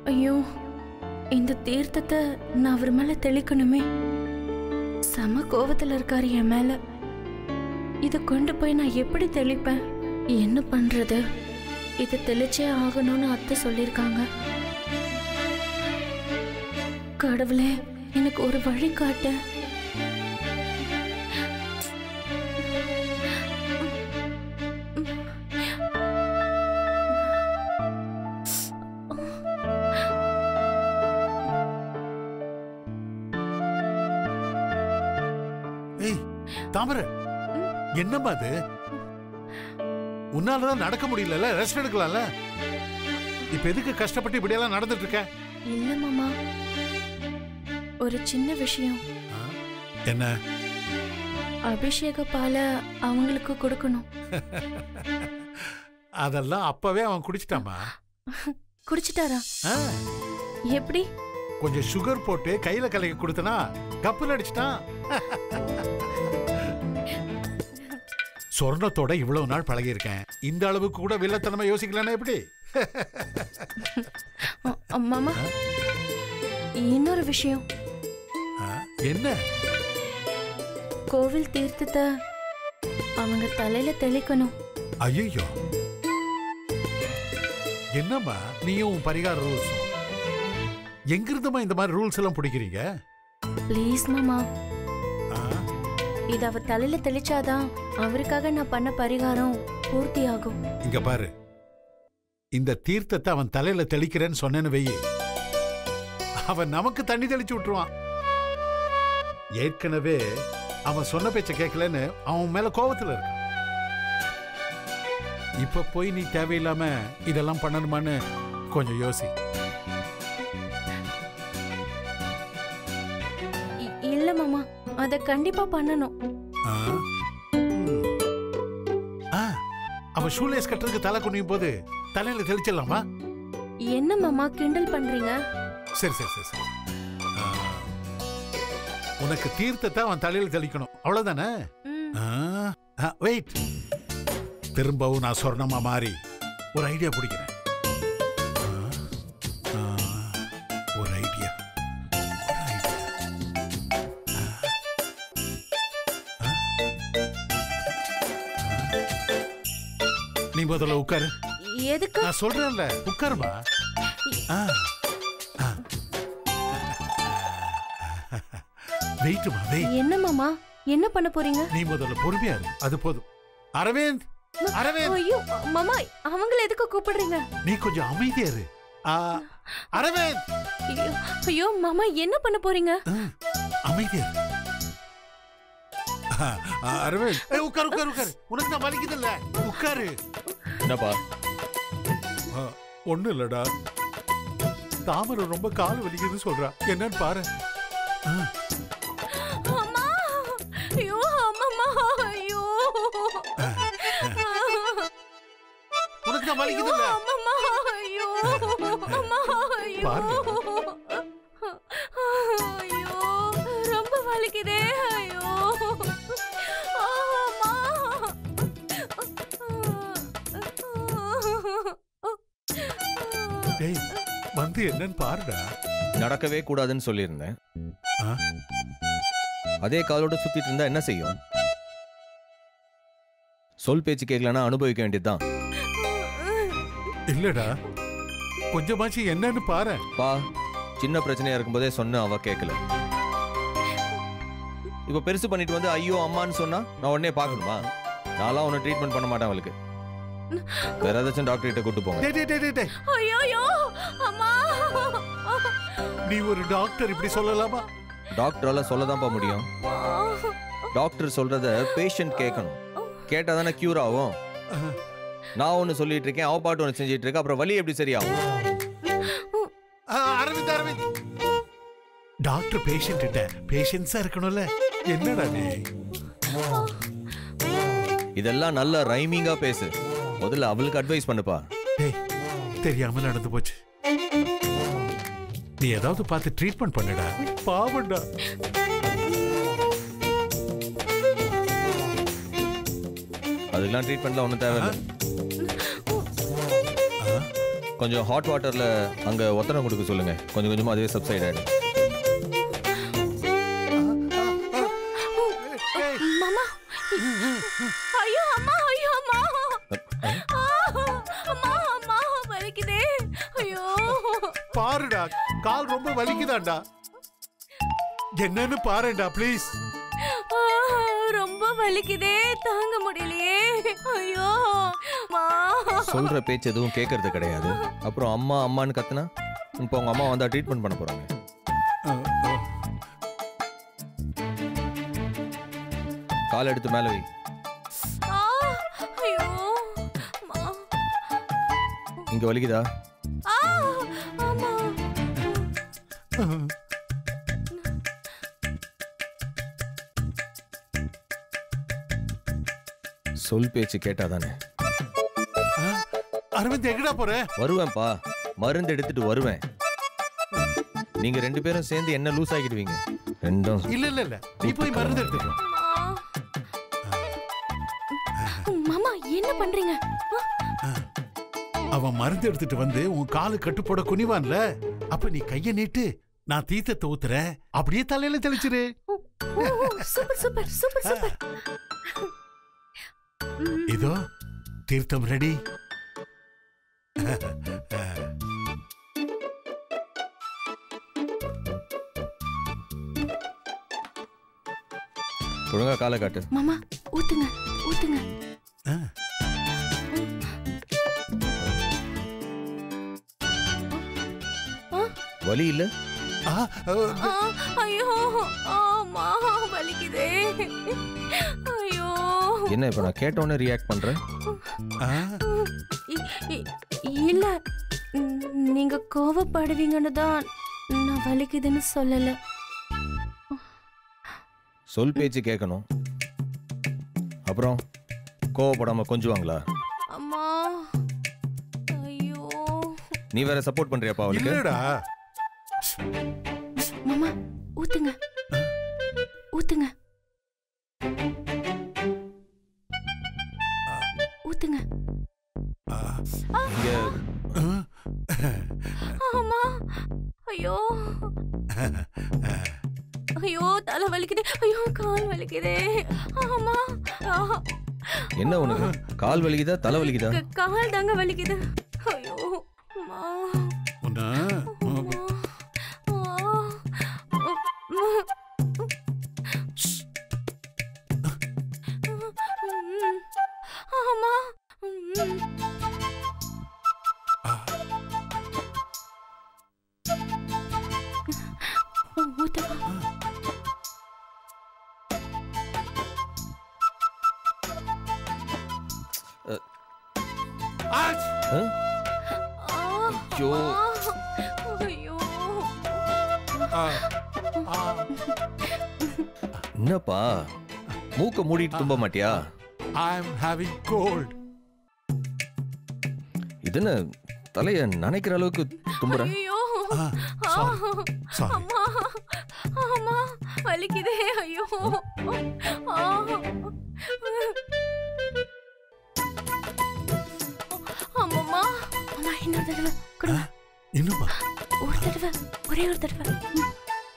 ஐயோ இந்த தீர்த்தத்தை நான் அவர் மேல தெளிக்கணுமே செம கோவத்துல இருக்காரு என் மேல இதை கொண்டு போய் நான் எப்படி தெளிப்பேன் என்ன பண்றது இதை தெளிச்சே ஆகணும்னு அத்தை சொல்லியிருக்காங்க கடவுளே எனக்கு ஒரு வழி காட்டு ஏய் தாமரை என்னம்மா அது உன்னாலதான் நடக்க முடியல ரெஸ்ட் எடுக்கலாம்ல இப்ப எதுக்கு கஷ்டப்பட்டு இப்படியெல்லாம் நடந்துட்டு இருக்க இல்ல மாமா ஒரு சின்ன விஷயம் ஆ? என்ன அபிஷேக பாலை அவங்களுக்கு கொடுக்கணும் அதெல்லாம் அப்பவே அவன் குடிச்சிட்டாமா குடிச்சிட்டாரா ஆ, எப்படி கொஞ்சம் சுகர் போட்டு கையில கலக்கி கொடுத்தனா கப்புல அடிச்சிட்டான் சொர்ணத்தோட இவ்வளவு நாள் பழகி இருக்கேன் இந்த அளவுக்கு கூட வில்லத்தனமா யோசிக்கலன்னா எப்படி அ- அ, மாமா இன்னொரு விஷயம் ஆ, என்ன கோவில் தீர்த்தத்தை அவங்க தலையில தெளிக்கணும் ஐயோ என்னம்மா நீயும் உன் பரிகார ரூல்ஸும் எங்கிருந்துமா இந்த மாதிரி ரூல்ஸ் எல்லாம் பிடிக்கிறீங்க ப்ளீஸ் மாமா ஆ, இது அவர் தலையில தெளிச்சாதான் அவருக்காக நான் பண்ண பரிகாரம் பூர்த்தி ஆகும் இங்க பாரு இந்த தீர்த்தத்தை அவன் தலையில தெளிக்கிறேன்னு சொன்னேன்னு வெயி அவன் நமக்கு தண்ணி தெளிச்சு விட்டுருவான் ஏற்கனவே அவன் சொன்ன பேச்ச கேட்கலன்னு அவன் மேல கோவத்துல இருக்கான் இப்ப போய் நீ தேவையில்லாம இதெல்லாம் பண்ணணுமான்னு கொஞ்சம் யோசி இ- இல்ல மாமா அத கண்டிப்பா பண்ணணும் ஆ? ம். ஆ, அவன் ஷூலேஸ் கட்டுறதுக்கு தலை குனியும் போது தலையில தெளிச்சிடலாமா என்ன மாமா கிண்டல் பண்றீங்க சரி சரி சரி சரி ஆ. உனக்கு தீர்த்தத்தை அவன் தலையில தெளிக்கணும் அவ்வளவுதானே ம், வெயிட் திரும்பவும் நான் சொர்ணமா மாறி ஒரு ஐடியா பிடிக்கிறேன் ஆ, ஆ, ஒரு ஐடியா ஒரு ஐடியா ஆ. ஆ. நீ முதல்ல உட்காரு எதுக்கு நான் சொல்றேன்ல உட்காருமா ஆ. ஆ. வெயிட்டுமா வெயிட் என்ன மாமா என்ன பண்ண போறீங்க நீ முதல்ல பொறுமையா இரு அது போதும் அரவிந்த் அரவிந்த் ஐயோ மாமா அவங்கள எதுக்கு கூப்பிடுறீங்க நீ கொஞ்சம் அமைதியா இரு ஆ, அரவிந்த் ஐயோ, ஐயோ மாமா என்ன பண்ண போறீங்க ஆ, அமைதியா இரு ஆ, ஆ, அரவிந்த் ஏய், உட்காரு உட்காரு உட்காரு உனக்கு நான் வலிக்குது இல்ல உட்காரு என்னப்பா ஆ, ஒண்ணும் இல்லடா தாமரை ரொம்ப கால் வலிக்குதுன்னு சொல்றா என்னன்னு பாரு ஆ, அம்மா ஐயோ அம்மா ஐயோ உனக்கு நான் வலிக்குது இல்ல அம்மா ஐயோ அம்மா ஐயோ பாருங்க. ஐயோ ரொம்ப வலிக்குதே ஐயோ டேய் வந்து என்னன்னு பாருடா நடக்கவே கூடாதுன்னு சொல்லியிருந்தேன் ஆ? அதே காலோட சுத்திட்டு இருந்தா என்ன செய்யும் சொல் பேச்சு கேட்கலன்னா அனுபவிக்க வேண்டியதுதான் இல்லடா கொஞ்சமாச்சு என்னன்னு பாரு பா சின்ன பிரச்சனையா இருக்கும்போதே சொன்ன அவ கேட்கல இப்ப பெருசு பண்ணிட்டு வந்து ஐயோ அம்மான்னு சொன்னா நான் உடனே பார்க்கணுமா நான்லாம் உன்னை ட்ரீட்மெண்ட் பண்ண மாட்டேன் அவளுக்கு வேற ஏதாச்சும் டாக்டர் கிட்ட கூட்டு போங்க டேய், டேய், டேய், டேய், டேய். ஐயோ அம்மா நீ ஒரு டாக்டர் இப்படி சொல்லலாமா டாக்டரால சொல்லதான்ப்பா முடியும் டாக்டர் சொல்றத பேஷண்ட் கேட்கணும் கேட்டா தானே கியூர் ஆகும் நான் ஒன்னு சொல்லிட்டு இருக்கேன் அவ பாட்டு ஒன்று செஞ்சிட்டு இருக்கேன் அப்புறம் வலி எப்படி சரியாகும் ஆ, அரவிந்த் அரவிந்த் டாக்டர் பேஷண்ட் கிட்ட பேஷன்ஸா இருக்கணும்ல என்னடா நீ இதெல்லாம் நல்ல ரைமிங்கா பேசு முதல்ல அவளுக்கு அட்வைஸ் பண்ணுப்பா டேய் தெரியாம நடந்து போச்சு நீ ஏதாவது பார்த்து ட்ரீட்மெண்ட் பண்ணுடா பாவம்டா அதுக்கெல்லாம் ட்ரீட்மெண்ட்லாம் ஒன்றும் தேவையில்லை கொஞ்சம் ஹாட் வாட்டர்ல அங்க ஒத்தனம் கொடுக்க சொல்லுங்க கொஞ்சம் கொஞ்சமா அதுவே சப்சைட் ஆயிடும் மாமா ஐயோ அம்மா ஐயோ அம்மா ஆ, அம்மா அம்மா வலிக்குதே ஐயோ பாருடா கால் ரொம்ப வலிக்குதாண்டா என்னன்னு பாருடா ப்ளீஸ் ஆ, ரொம்ப வலிக்குதே தாங்க முடியலையே ஐயோ அம்மா சொல்ற பேச்சு எதுவும் கேட்கறது கிடையாது அப்புறம் அம்மா அம்மான்னு கத்துனா இப்போ உங்க அம்மா வந்தா ட்ரீட்மெண்ட் பண்ண போறாங்க கால் எடுத்து மேல வை ஆ, ஐயோ அம்மா இங்க வலிக்குதா ஆ, ஆமா சொல் பேச்சு கேட்டாதானே அரவிந்த் எங்கடா போற வருவேன்ப்பா மருந்து எடுத்துட்டு வருவேன் நீங்க ரெண்டு பேரும் சேர்ந்து என்ன லூஸ் ஆக்கிடுவீங்க ரெண்டும் இல்ல இல்ல இல்ல நீ போய் மருந்து எடுத்துக்கோ அம்மா. மாமா என்ன பண்றீங்க ஆ, அவன் மருந்து எடுத்துட்டு வந்து உன் காலு கட்டுப்போட குனிவான்ல அப்ப நீ கைய நீட்டு நான் தீர்த்தத்தை ஊத்துறேன் அப்படியே தலையில தெளிச்சிரு ஓ, ஓ, சூப்பர் சூப்பர் சூப்பர் சூப்பர் ம், இதோ தீர்த்தம் ரெடி ஒழுங்கா காலை காட்டு மாமா ஊத்துங்க ஊத்துங்க வலி இல்ல ஆ, ஆ, ஐயோ ஆமா வலிக்குதே ஐயோ என்ன இப்ப நான் கேட்டோன்னே ரியாக்ட் பண்றேன் ஆ, இ- இ- இல்ல ம், நீங்க கோவப்படுவீங்கன்னு தான் நான் வலிக்குதுன்னு சொல்லல சொல் பேச்சு கேட்கணும் அப்புறம் கோவப்படாம கொஞ்சுவாங்களா அம்மா ஐயோ நீ வேற சப்போர்ட் பண்றியாப்பா அவளுக்கு இல்லடா மாமா ஊத்துங்க ஊத்துங்க ஊத்துங்க ஆ, இங்க ஆ, ஆமா ஐயோ ஐயோ தலை வலிக்குது ஐயோ கால் வலிக்குதே ஆமா ஆ, என்ன உனக்கு கால் வலிக்குதா தலை வலிக்குதா க- கால் தாங்க வலிக்குது ஐயோ அம்மா உன்னை, அம்மா. ஆ, ம். ம். ஆமா ம். ஆ, ஊத்தவா ஆச்! ஆ? ஆ, ஐயோ. ஆ, ஐயோ ஆ, ஆ, என்னப்பா மூக்க மூடிட்டு தும்ப மாட்டியா I'm having cold. இது என்ன தலைய நனைக்கிற அளவுக்கு தும்புற ஐயோ ஆ, sorry, sorry. அம்மா அம்மா வலிக்குதே ஐயோ ஆ. அம்மம்மா அம்மா இன்னொரு தடவை கொடுங்க இன்னுமா ஒரு தடவை ஒரே ஒரு தடவை ம்,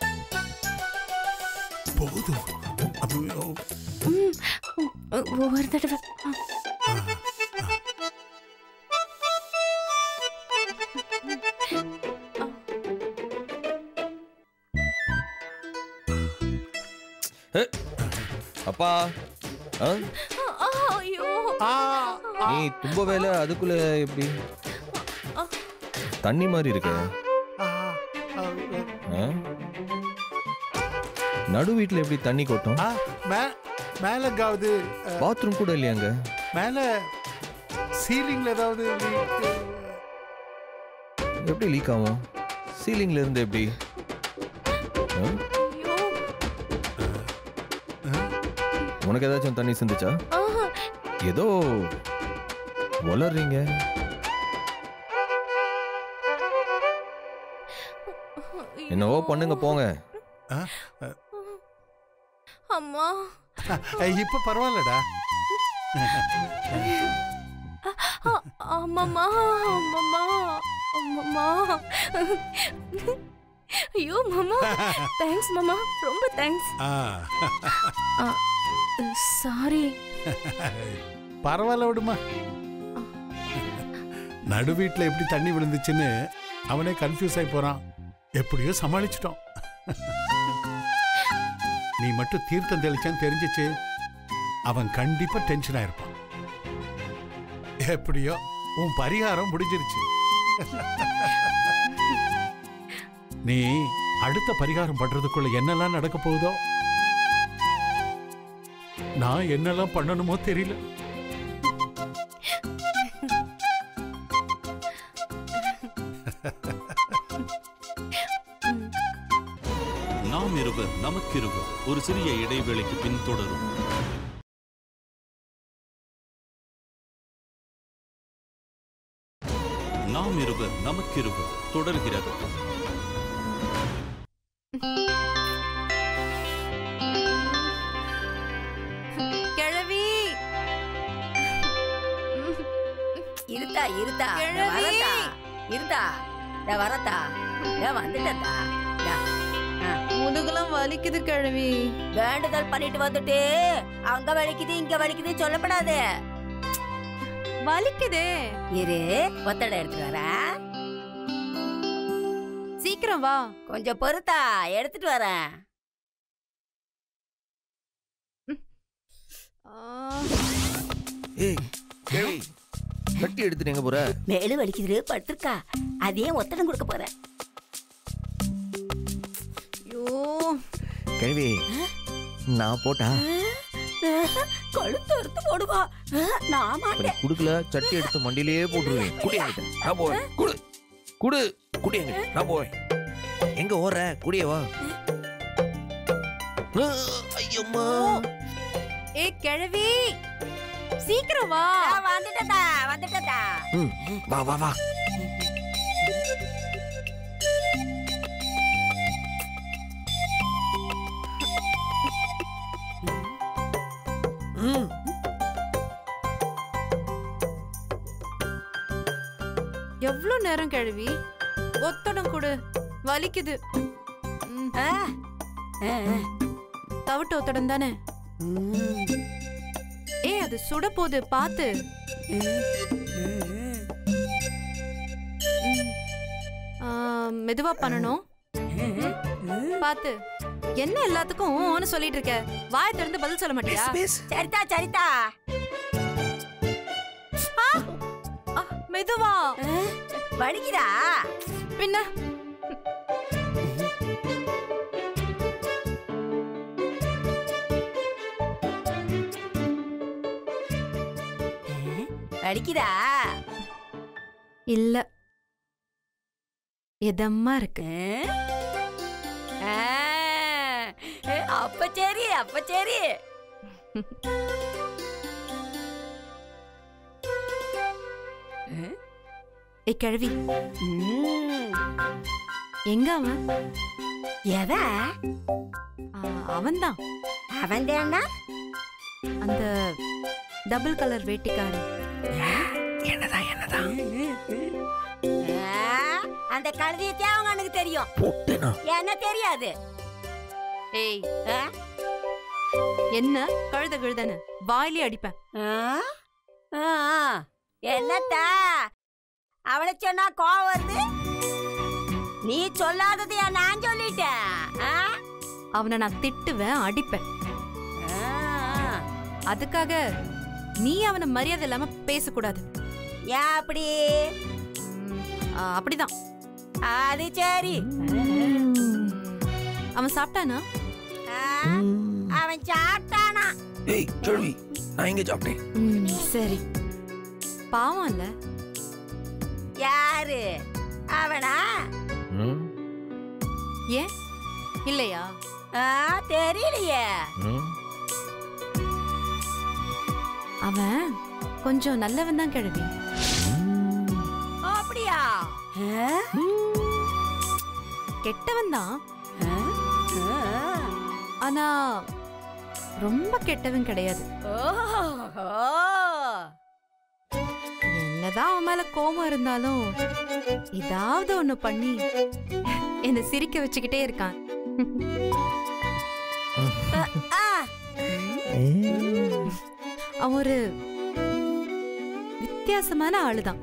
போதும் அது, ஓ, ம், ம், ஒரு தடவை ஆ. அப்பா ஆ? ஆ, ஐயோ ஆ, நீ தும்பவே இல்ல அதுக்குள்ள எப்படி தண்ணி மாதிரி இருக்க ஆ, ஆ, ஆ? நடு வீட்ல எப்படி தண்ணி கொட்டும் ஆ, மே- மேல எங்காவது அ, பாத்ரூம் கூட இல்லையாங்க மேல சீலிங்ல ஏதாவது leak? எப்படி லீக் ஆகும் சீலிங்ல இருந்து எப்படி ஆ? ஐயோ உனக்கு ஏதாச்சும் தண்ணி சிந்துச்சா ஆ, ஏதோ வளர்றீங்க என்னவோ பண்ணுங்க போங்க ஆ, அம்மா அ, இப்ப பரவாயில்லடா ஆ, அம்மம்மா அம்மம்மா ஐயோ மாமா தேங்க்ஸ் மாமா ரொம்ப தேங்க்ஸ் ஆ, சாரி பரவாயில்ல விடுமா நடு வீட்டுல எப்படி தண்ணி விழுந்துச்சுன்னு அவனே கன்ஃபியூஸ் ஆகி போறான் எப்படியோ சமாளிச்சிட்டோம் நீ மட்டும் தீர்த்தம் தெளிச்சான்னு தெரிஞ்சிச்சு அவன் கண்டிப்பா டென்ஷன் ஆயிருப்பான் எப்படியோ உன் பரிகாரம் முடிஞ்சிருச்சு நீ அடுத்த பரிகாரம் பண்றதுக்குள்ள என்னெல்லாம் நடக்க போகுதோ நான் என்னெல்லாம் பண்ணணுமோ தெரியல நாம் இருவர் நமக்கிருவர் ஒரு சிறிய இடைவேளைக்கு பின் தொடரும் நாம் இருவர் நமக்கிருவர் தொடர்கிறது கிழவி இருத்தா இருத்தா கிழவி. நான் வரத்தா இருத்தா நான் வரத்தா நான் வந்துட்டேன்டா இந்தா. முதுகுலாம் வலிக்குது கிழவி வேண்டுதல் பண்ணிட்டு வந்துட்டு அங்க வலிக்குது இங்க வலிக்குது சொல்லப்படாது வலிக்குதே இரு ஒத்தடை எடுத்துட்டு வரேன் சீக்கிரம் வா கொஞ்சம் பொறுத்தா எடுத்துட்டு வரேன் ஏய் கேள்வி கட்டி எடுத்துட்டு எங்க போற மேலு வலிக்குது படுத்திருக்கா அதே ஒத்தடம் கொடுக்க போறேன் ஐயோ கேள்வி நான் போட்டா கழுத்து அறுத்து போடுவா நான் இப்ப நீ மாட்டேன் குடுக்கல சட்டி எடுத்து மண்டியிலேயே போட்டுருவேன் குடி என்கிட்ட நான் போவேன் குடு குடு குடி என்கிட்ட நான் போவேன் எங்க ஓடுற குடிய வா ஆ, ஐயம்மா ஏ கிழவி சீக்கிரம் வா நான் வந்துட்டேன்டா வந்துட்டேன்டா ம், வா வா வா ம், எவ்வளவு நேரம் கிழவி ஒத்தடம் கொடு வலிக்குது ம், ஆ, ஆ, தவிட்டு ஒத்தடம் தானே ம், ஏ அது சுட போகுது பாத்து ம். ம். ஆ, மெதுவா பண்ணணும் பாத்து என்ன எல்லாத்துக்கும் ஊன்னு சொல்லிட்டு இருக்க வாய் திறந்து பதில் சொல்ல மாட்டியா சரிதா சரிதா ஆ, மெதுவா ஆ, வலிக்குதா பின்ன வலிக்குதா இல்ல எதம்மா இருக்கு ஆ, அப்ப சரி அப்ப சரி ஏ கிழவி ம், எங்க அவன் எவன் ஆ, அவன்தான் அவன் தானா அந்த டபுள் கலர் வேட்டிக்காரன் என்னதான் என்னதான் அந்த கழுதியத்தே அவங்க எனக்கு தெரியும் போட்டேனா என்ன தெரியாது ஏய் ஆ? என்ன கழுத கழுதன்னு வாயிலே அடிப்பேன் ஆ? ஆ, என்னத்தா அவளை சொன்னா கோவம் வருது நீ சொல்லாததையா நான் சொல்லிட்டேன் ஆ? அவனை நான் திட்டுவேன் அடிப்பேன் ஆ, அதுக்காக நீ அவனை மரியாதை இல்லாம பேசக்கூடாது ஏன் அப்படி ம், ஆ, அப்படிதான் அது சரி ம். அவன் சாப்பிட்டானா ஆ, அவன் சாப்பிட்டானா ஏய் கேள்வி நான் எங்க சாப்பிட்டேன் ம், சரி பாவம் இல்ல யாரு அவனா ம், ஏன் இல்லையா ஆ, தெரியலையே ம். அவன் கொஞ்சம் நல்லவன் தான் கிழவி அப்படியா ஆ? கெட்டவன் தான் ஆ? ஆ. ஆனா ரொம்ப கெட்டவன் கிடையாது ஓஹோ என்னதான் அவன் மேல கோபம் இருந்தாலும் ஏதாவது ஒண்ணு பண்ணி என்ன சிரிக்க வச்சுக்கிட்டே இருக்கான் ஆ, அவன் ஒரு வித்தியாசமான ஆளுதான்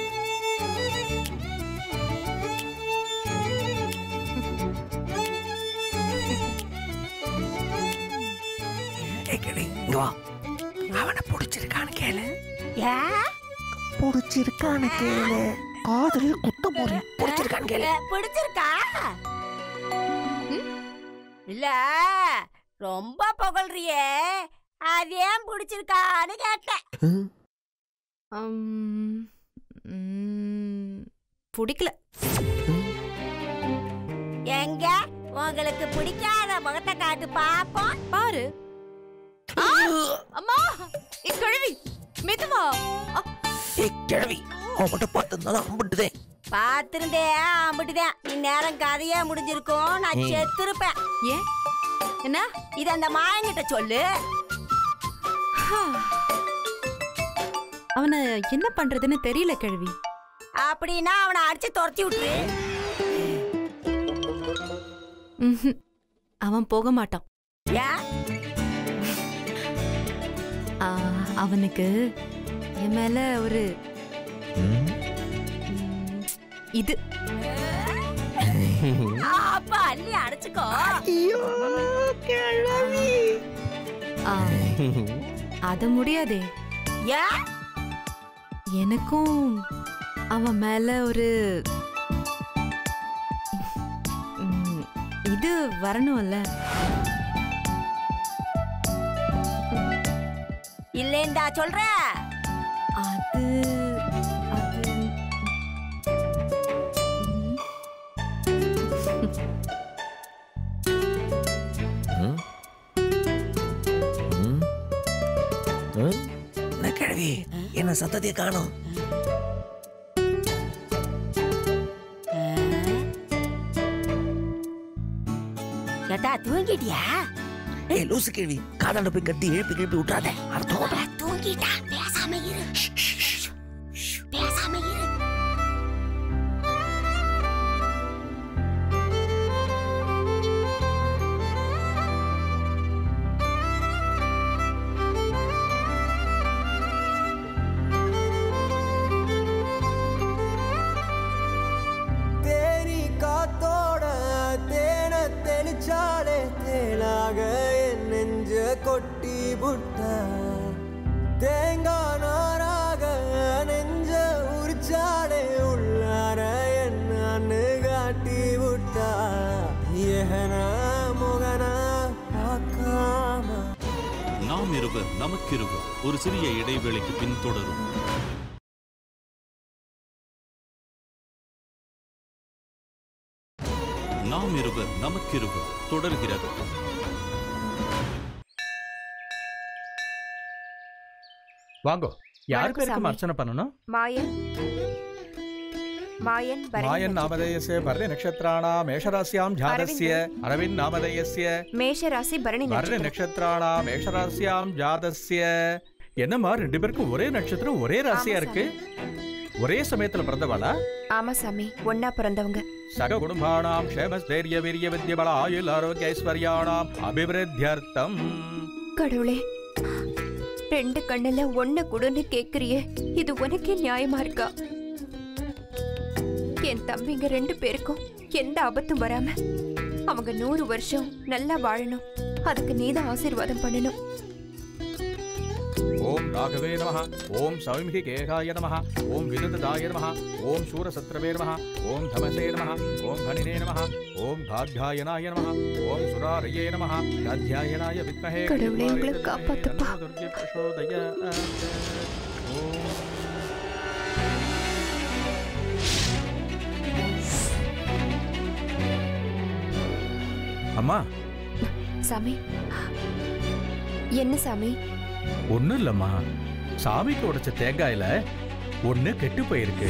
ஏய் கிளி இங்க வா அவனை பிடிச்சிருக்கான்னு கேளு ஏன்? பிடிச்சிருக்கான்னு கேளு காதல் குத்த போற பிடிச்சிருக்கான்னு கேளு அஹ், பிடிச்சிருக்கா ம்? இல்ல ரொம்ப புகழ்றியே அது ஏன் பிடிச்சிருக்கான்னு கேட்டேன் உம், உம், பிடிக்கல எங்க உங்களுக்கு பிடிக்காத முகத்தை காட்டு பாப்போம் பாரு ஆ! அம்மா இ கழுவி மெதுவா அ, ஏய் கிழவி அவன்கிட்ட பார்த்துருந்தா அம்பிட்டுதே பாத்திருந்தே அம்பிட்டுதான் இந்நேரம் கதையே முடிஞ்சிருக்கும் நான் ம். செத்துருப்பேன் ஏன் என்ன இது அந்த மாயங்கிட்ட சொல்லு அவனை என்ன பண்றதுன்னு தெரியல கிழவி அப்படின்னா அவனை அடிச்சு துரத்தி விட்டுரு ம்ஹும். அவன் போக மாட்டான் ஏன் ஆ, அவனுக்கு என் மேல ஒரு ம், இது அப்ப அள்ளி அடைச்சுக்கோ ஐயோ கிழவி ஆ, அது முடியாதே ஏன் எனக்கும் அவன் மேல ஒரு ம், இது வரணும்ல இல்லேந்தா சொல்ற அது அது ம், என்ன கிழவி என்ன சத்தத்தை காணும் ஏட்டா தூங்கிட்டியா ஏய் லூசு கிழவி காதாண்ட போய் கட்டி எழுப்பி கிளப்பி விட்டுறாத அர்த்தம் அவ தூங்கிட்டா பேசாம இரு பேசாம இரு தேனி காத்தோட தேன தெளிச்சாலே தேனாக என் நெஞ்ச கொட்டி புட்டா தேங்காய் நாராக நெஞ்ச உரிச்சாலே உள்ளார என்னன்னு காட்டி விட்டா ஏகன முகன பார்க்காம நாம் இருவர் நமக்கிருவர் ஒரு சிறிய இடைவேளைக்கு பின் தொடரும் நாம் இருவர் நமக்கிருவர் தொடர்கிறது வாங்கோ யார் வணக்கம் பேருக்கு சாமி. அர்ச்சனை பண்ணணும் மாயன் மாயன் பரணி மாயன் நட்சத்திரம். நாமதேயஸ்ய பரணி நக்ஷத்ராணாம் மேஷராசியாம் ஜாதஸ்ய அரவிந்த் நாமதேயஸ்ய மேஷ ராசி பரணி பரணி நட்சத்திரம் நக்ஷத்ராணாம் மேஷராசியாம் ஜாதஸ்ய என்னம்மா ரெண்டு பேருக்கும் ஒரே நட்சத்திரம் ஒரே ராசியா ஆமா இருக்கு ஒரே சமயத்துல பிறந்தவாளா ஆமா சாமி ஒன்னா பிறந்தவங்க சக குடும்பானாம் க்ஷேமஸ்தைரிய வீரிய வித்யபல ஆயுள் ஆரோக்கிய ஐஸ்வர்யானாம் அபிவிருத்தியர்த்தம் கடவுளே ரெண்டு கண்ணுல ஒண்ணு கொடுன்னு கேக்குறியே இது உனக்கே நியாயமா இருக்கா என் தம்பிங்க ரெண்டு பேருக்கும் எந்த ஆபத்தும் வராம அவங்க நூறு வருஷம் நல்லா வாழணும் அதுக்கு நீதான் ஆசீர்வாதம் பண்ணணும் ஓம் ராகவே நமः ஓம் சௌமிகேகாய நமः ஓம் விருததாய நமः ஓம் சூரசத்ரவே நமः ஓம் தமசே நமः ஓம் கணினே நமः ஓம் காத்யாயனாய நமः ஓம் சுராரயே நமः காத்யாயனாய வித்மஹே கடவுளே, எங்களை காப்பாத்துப்பா. துர்கே பிரசோதயாத். ஓம் அம்மா சாமி என்ன சாமி ஒண்ணும் இல்லம்மா சாமிக்கு உடைச்ச தேங்காயில ஒண்ணு கெட்டு போயிருக்கு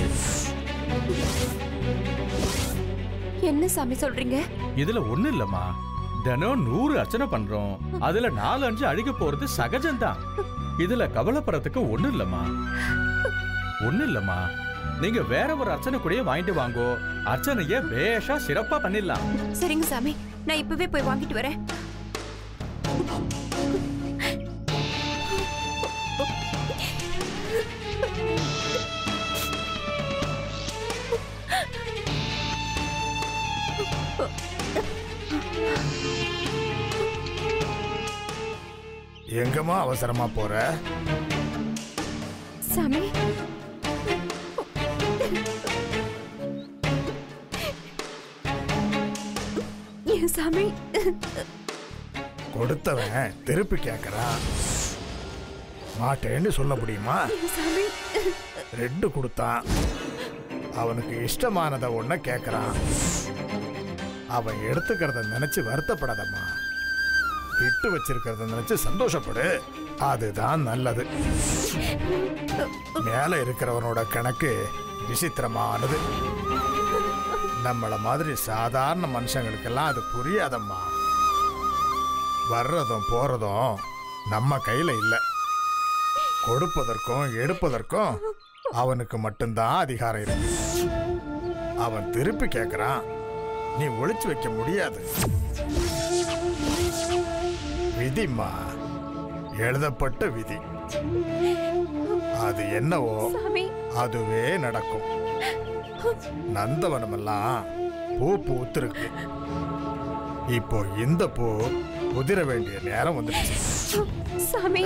என்ன சாமி சொல்றீங்க இதுல ஒண்ணு இல்லம்மா தினம் நூறு அர்ச்சனை பண்றோம் அதுல நாலு அஞ்சு அழுக போறது சகஜம்தான் இதுல கவலைப்படுறதுக்கு ஒண்ணு இல்லம்மா ஒண்ணும் இல்லம்மா நீங்க வேற ஒரு அர்ச்சனை கூடயே வாங்கிட்டு வாங்கோ அர்ச்சனைய பேஷா சிறப்பா பண்ணிடலாம் சரிங்க சாமி நான் இப்பவே போய் வாங்கிட்டு வரேன் எங்கம்மா அவசரமா போற சாமி என் சாமி கொடுத்தவன் திருப்பி கேட்கறான் மாட்டேன்னு சொல்ல முடியுமா என் சாமி ரெட்டு கொடுத்தான் அவனுக்கு இஷ்டமானதை ஒன்ன கேட்கறான் அவன் எடுத்துக்கிறத நினைச்சு வருத்தப்படாதம்மா விட்டு வச்சிருக்கிறத நினைச்சு சந்தோஷப்படு அதுதான் நல்லது மேல இருக்கிறவனோட கணக்கு விசித்திரமானது நம்மள மாதிரி சாதாரண மனுஷங்களுக்கெல்லாம் அது புரியாதம்மா வர்றதும் போறதும் நம்ம கையில இல்லை கொடுப்பதற்கும் எடுப்பதற்கும் அவனுக்கு மட்டும்தான் அதிகாரம் இருக்கு அவன் திருப்பி கேட்கறான் நீ ஒளிச்சு வைக்க முடியாது விதிம்மா எழுதப்பட்ட விதி அது என்னவோ சாமி அதுவே நடக்கும் நந்தவனமெல்லாம் பூ பூத்திருக்கு இப்போ இந்த பூ உதிர வேண்டிய நேரம் வந்துடுச்சு சாமி